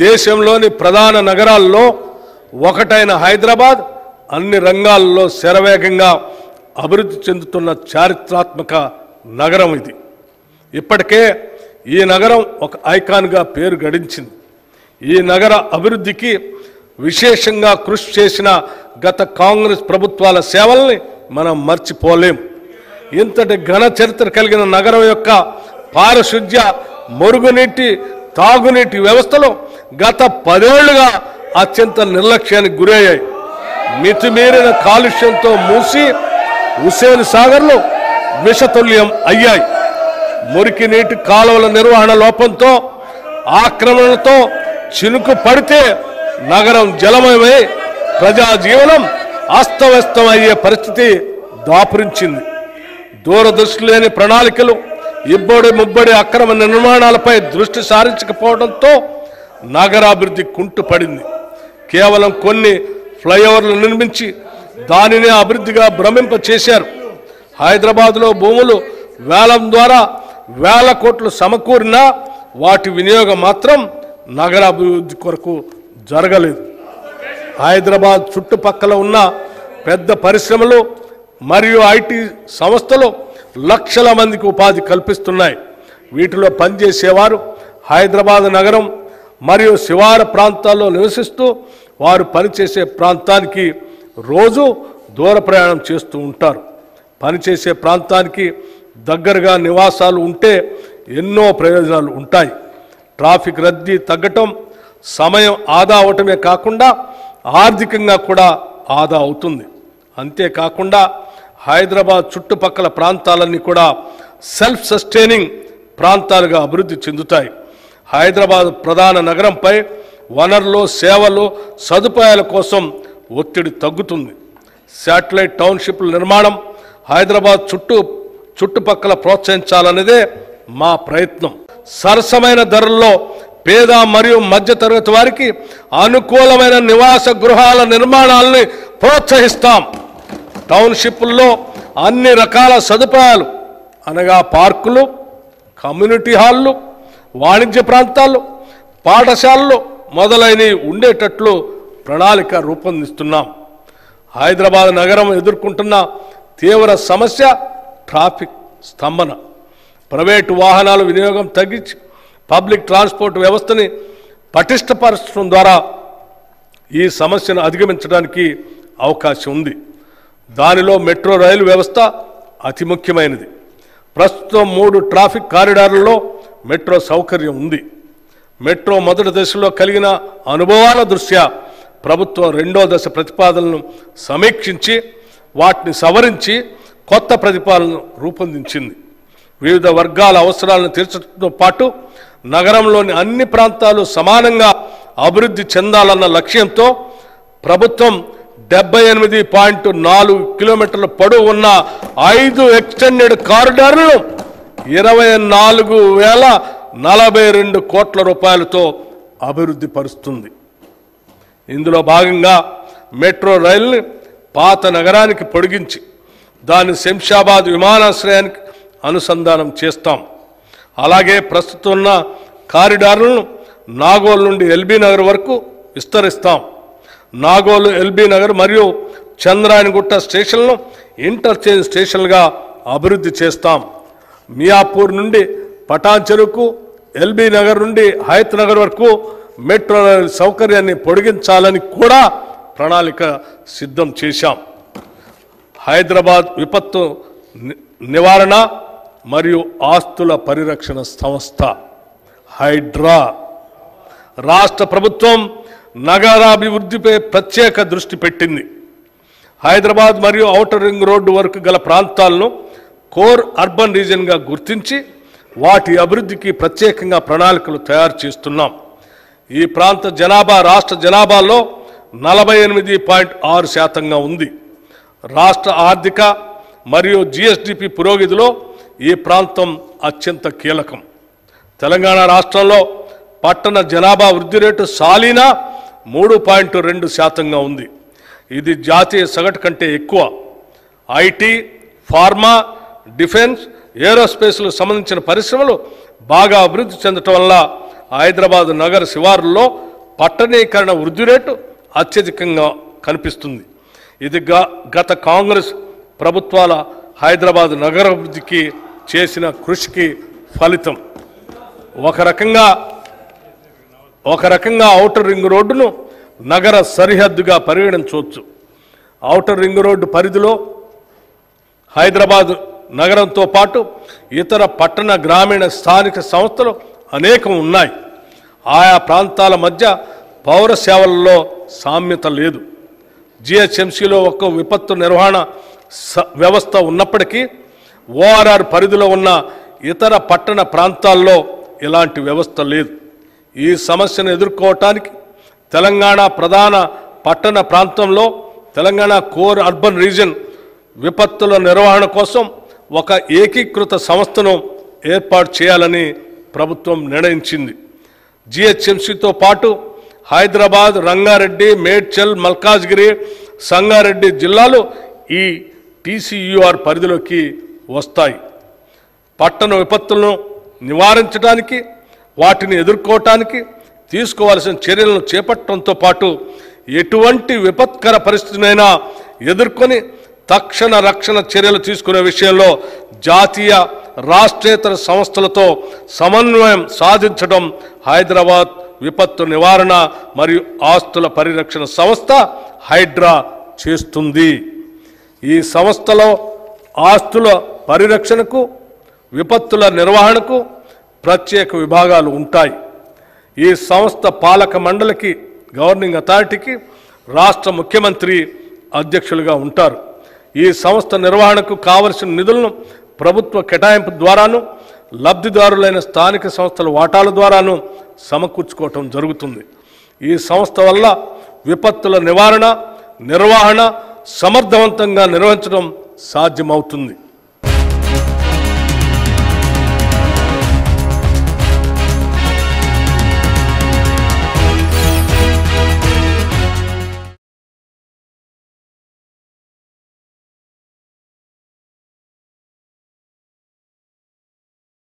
దేశంలోని ప్రధాన నగరాల్లో ఒకటైన హైదరాబాద్ అన్ని రంగాల్లో శరవేగంగా అభివృద్ధి చెందుతున్న చారిత్రాత్మక నగరం ఇది ఇప్పటికే ఈ నగరం ఒక ఐకాన్గా పేరు గడించింది ఈ నగర అభివృద్ధికి విశేషంగా కృషి చేసిన గత కాంగ్రెస్ ప్రభుత్వాల సేవల్ని మనం మర్చిపోలేం ఇంతటి ఘన చరిత్ర కలిగిన నగరం యొక్క పారిశుద్ధ్య మురుగునీటి తాగునీటి వ్యవస్థలు గత పదేళ్లుగా అత్యంత నిర్లక్ష్యానికి గురయ్యాయి మితిమీరిన కాలుష్యంతో మూసి హుసేన్ సాగర్లు విషతుల్యం అయ్యాయి మురికి నీటి కాలువల నిర్వహణ లోపంతో ఆక్రమణలతో చినుకు పడితే నగరం జలమయమై ప్రజా జీవనం అస్తవ్యస్తం అయ్యే పరిస్థితి దాపురించింది దూరదృష్టి లేని ప్రణాళికలు ఇబ్బడి ముబ్బడి అక్రమ నిర్మాణాలపై దృష్టి సారించకపోవడంతో నగరాభివృద్ధి కుంటుపడింది కేవలం కొన్ని ఫ్లైఓవర్లు నిర్మించి దానినే అభివృద్ధిగా భ్రమింప చేశారు హైదరాబాద్లో భూములు వేలం ద్వారా వేల కోట్లు సమకూరినా వాటి వినియోగం మాత్రం నగరాభివృద్ధి కొరకు జరగలేదు హైదరాబాద్ చుట్టుపక్కల ఉన్న పెద్ద పరిశ్రమలు మరియు ఐటీ సంస్థలు లక్షల మందికి ఉపాధి కల్పిస్తున్నాయి వీటిలో పనిచేసేవారు హైదరాబాద్ నగరం మరియు శివార ప్రాంతాల్లో నివసిస్తూ వారు పనిచేసే ప్రాంతానికి రోజు దూర ప్రయాణం చేస్తూ ఉంటారు పనిచేసే ప్రాంతానికి దగ్గరగా నివాసాలు ఉంటే ఎన్నో ప్రయోజనాలు ఉంటాయి ట్రాఫిక్ రద్దీ తగ్గటం సమయం ఆదా అవటమే కాకుండా ఆర్థికంగా కూడా ఆదా అవుతుంది అంతేకాకుండా హైదరాబాద్ చుట్టుపక్కల ప్రాంతాలన్నీ కూడా సెల్ఫ్ సస్టైనింగ్ ప్రాంతాలుగా అభివృద్ధి చెందుతాయి హైదరాబాద్ ప్రధాన నగరంపై వనరులు సేవలు సదుపాయాల కోసం ఒత్తిడి తగ్గుతుంది శాటిలైట్ టౌన్షిప్ల నిర్మాణం హైదరాబాద్ చుట్టూ చుట్టుపక్కల ప్రోత్సహించాలనేదే మా ప్రయత్నం సరసమైన ధరల్లో పేద మరియు మధ్యతరగతి వారికి అనుకూలమైన నివాస గృహాల నిర్మాణాలని ప్రోత్సహిస్తాం టౌన్షిప్ల్లో అన్ని రకాల సదుపాయాలు అనగా పార్కులు కమ్యూనిటీ హాళ్ళు వాణిజ్య ప్రాంతాలు పాఠశాలలు మొదలైనవి ఉండేటట్లు ప్రణాళిక రూపొందిస్తున్నాం హైదరాబాద్ నగరం ఎదుర్కొంటున్న తీవ్ర సమస్య ట్రాఫిక్ స్తంభన ప్రైవేటు వాహనాల వినియోగం తగ్గించి పబ్లిక్ ట్రాన్స్పోర్ట్ వ్యవస్థని పటిష్టపరచడం ద్వారా ఈ సమస్యను అధిగమించడానికి అవకాశం ఉంది దానిలో మెట్రో రైలు వ్యవస్థ అతి ముఖ్యమైనది ప్రస్తుతం మూడు ట్రాఫిక్ కారిడార్లలో మెట్రో సౌకర్యం ఉంది మెట్రో మొదటి దశలో కలిగిన అనుభవాల దృష్ట్యా ప్రభుత్వం రెండో దశ ప్రతిపాదనలను సమీక్షించి వాటిని సవరించి కొత్త ప్రతిపాదనను రూపొందించింది వివిధ వర్గాల అవసరాలను తీర్చడంతో పాటు నగరంలోని అన్ని ప్రాంతాలు సమానంగా అభివృద్ధి చెందాలన్న లక్ష్యంతో ప్రభుత్వం డెబ్బై ఎనిమిది పాయింట్ నాలుగు కిలోమీటర్ల పొడవు ఉన్న ఐదు ఎక్స్టెండెడ్ కారిడార్లను ఇరవై నాలుగు వేల నలభై రెండు కోట్ల రూపాయలతో అభివృద్ధి పరుస్తుంది ఇందులో భాగంగా మెట్రో రైలుని పాత నగరానికి పొడిగించి దాన్ని శంషాబాద్ విమానాశ్రయానికి అనుసంధానం చేస్తాం అలాగే ప్రస్తుతం ఉన్న కారిడార్లను నాగోల్ నుండి ఎల్బీ నగర్ వరకు విస్తరిస్తాం నాగోలు ఎల్బీ నగర్ మరియు చంద్రాయణగుట్ట స్టేషన్లను ఇంటర్చేంజ్ స్టేషన్లుగా అభివృద్ధి చేస్తాం మియాపూర్ నుండి పటాన్ చెరువుకు ఎల్బీ నగర్ నుండి హయత్ నగర్ వరకు మెట్రో రైలు సౌకర్యాన్ని పొడిగించాలని కూడా ప్రణాళిక సిద్ధం చేశాం హైదరాబాద్ విపత్తు ని- నివారణ మరియు ఆస్తుల పరిరక్షణ సంస్థ హైడ్రా రాష్ట్ర ప్రభుత్వం నగరాభివృద్ధిపై ప్రత్యేక దృష్టి పెట్టింది హైదరాబాద్ మరియు ఔటర్ రింగ్ రోడ్డు వరకు గల ప్రాంతాలను కోర్ అర్బన్ రీజియన్గా గుర్తించి వాటి అభివృద్ధికి ప్రత్యేకంగా ప్రణాళికలు తయారు చేస్తున్నాం ఈ ప్రాంత జనాభా రాష్ట్ర జనాభాలో నలభై ఎనిమిది పాయింట్ ఆరు శాతంగా ఉంది రాష్ట్ర ఆర్థిక మరియు జిఎస్డిపి పురోగతిలో ఈ ప్రాంతం అత్యంత కీలకం తెలంగాణ రాష్ట్రంలో పట్టణ జనాభా వృద్ధి రేటు సాలీనా మూడు పాయింట్ రెండు శాతంగా ఉంది ఇది జాతీయ సగటు కంటే ఎక్కువ ఐటీ ఫార్మా డిఫెన్స్ ఏరోస్పేస్లకు సంబంధించిన పరిశ్రమలు బాగా అభివృద్ధి చెందటం వల్ల హైదరాబాద్ నగర శివారుల్లో పట్టణీకరణ వృద్ధి రేటు అత్యధికంగా కనిపిస్తుంది ఇది గ- గత కాంగ్రెస్ ప్రభుత్వాల హైదరాబాద్ నగరాభివృద్ధికి చేసిన కృషికి ఫలితం ఒక రకంగా ఒక రకంగా ఔటర్ రింగ్ రోడ్డును నగర సరిహద్దుగా పరిగణించవచ్చు ఔటర్ రింగ్ రోడ్డు పరిధిలో హైదరాబాద్ నగరంతో పాటు ఇతర పట్టణ గ్రామీణ స్థానిక సంస్థలు అనేకం ఉన్నాయి ఆయా ప్రాంతాల మధ్య పౌర సేవలలో సామ్యత లేదు జిహెచ్ఎంసీలో ఒక విపత్తు నిర్వహణ స- వ్యవస్థ ఉన్నప్పటికీ ఓఆర్ఆర్ పరిధిలో ఉన్న ఇతర పట్టణ ప్రాంతాల్లో ఇలాంటి వ్యవస్థ లేదు ఈ సమస్యను ఎదుర్కోవటానికి తెలంగాణ ప్రధాన పట్టణ ప్రాంతంలో తెలంగాణ కోర్ అర్బన్ రీజన్ విపత్తుల నిర్వహణ కోసం ఒక ఏకీకృత సంస్థను ఏర్పాటు చేయాలని ప్రభుత్వం నిర్ణయించింది జిహెచ్ఎంసీతో పాటు హైదరాబాద్ రంగారెడ్డి మేడ్చల్ మల్కాజ్గిరి సంగారెడ్డి జిల్లాలు ఈ టీసీయూఆర్ పరిధిలోకి వస్తాయి పట్టణ విపత్తులను నివారించడానికి వాటిని ఎదుర్కోవటానికి తీసుకోవాల్సిన చర్యలను చేపట్టడంతో పాటు ఎటువంటి విపత్కర పరిస్థితినైనా ఎదుర్కొని తక్షణ రక్షణ చర్యలు తీసుకునే విషయంలో జాతీయ రాష్ట్రేతర సంస్థలతో సమన్వయం సాధించడం హైదరాబాద్ విపత్తు నివారణ మరియు ఆస్తుల పరిరక్షణ సంస్థ హైడ్రా చేస్తుంది ఈ సంస్థలో ఆస్తుల పరిరక్షణకు విపత్తుల నిర్వహణకు ప్రత్యేక విభాగాలు ఉంటాయి ఈ సంస్థ పాలక మండలికి గవర్నింగ్ అథారిటీకి రాష్ట్ర ముఖ్యమంత్రి అధ్యక్షులుగా ఉంటారు ఈ సంస్థ నిర్వహణకు కావలసిన నిధులను ప్రభుత్వ కేటాయింపు ద్వారాను లబ్ధిదారులైన స్థానిక సంస్థల వాటాల ద్వారాను సమకూర్చుకోవటం జరుగుతుంది ఈ సంస్థ వల్ల విపత్తుల నివారణ నిర్వహణ సమర్థవంతంగా నిర్వహించడం సాధ్యమవుతుంది